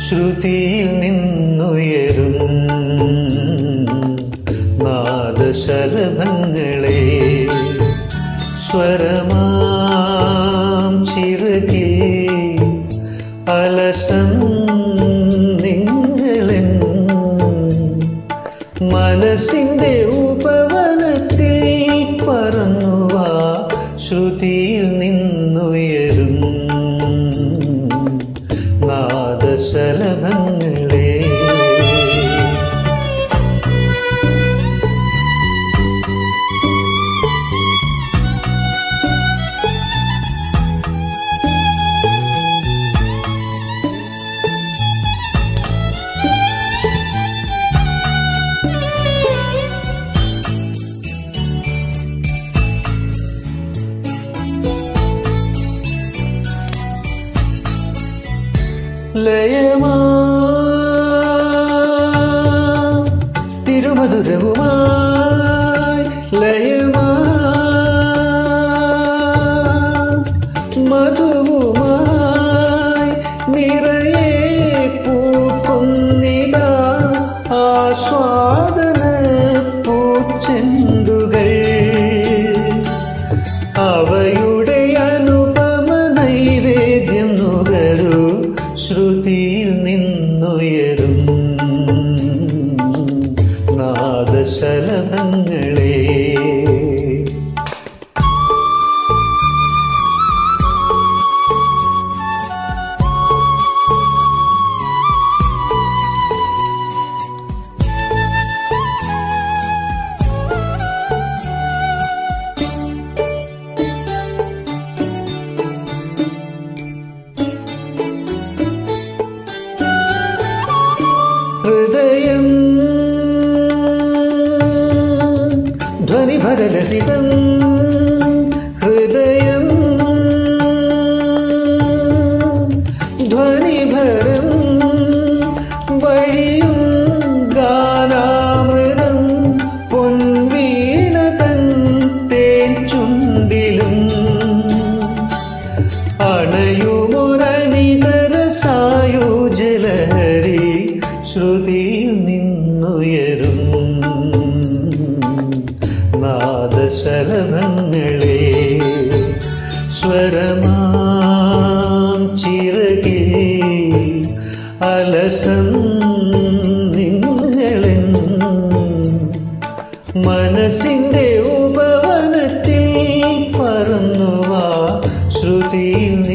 ശ്രുതിയിൽ നിന്നുയരും നാദശലഭങ്ങളെ സ്വരമാം ചിറകേ അലസം നിങ്ങളെൻ മനസ്സിന്റെ ഉപവനത്തിൽ പറന്നുവാ ശ്രുതിയിൽ നിന്നുയരും നാദശലഭങ്ങളെ ലയമാ തിരുമധുരവുമായി ലയമാ മധുവുമായി നിറയെ പൂക്കുന്നിതാ ആസ്വാദന പൂച്ചെണ്ടുകൾ അവയുടെ അനുപമ നൈവേദ്യം നുകരൂ ശ്രുതിയിൽ നിന്നുയരും നാദശലഭങ്ങളെ ഹൃദയം ധ്വനിഭരലസിതം ഹൃദയം ധ്വനിഭരം വഴിയും ഗാനാമൃതം പൊൻവീണ തൻ തേൻ ചുണ്ടിലും അണയുമൊരനിതര സായുജലഹരി ശ്രുതിയിൽ നിന്നുയരും നാദശലഭങ്ങളെ സ്വരമാം ചിറകേ അലസം നിങ്ങളെൻ മനസ്സിന്റെ ഉപവനത്തിൽ പറന്നുവാ ശ്രുതിയിൽ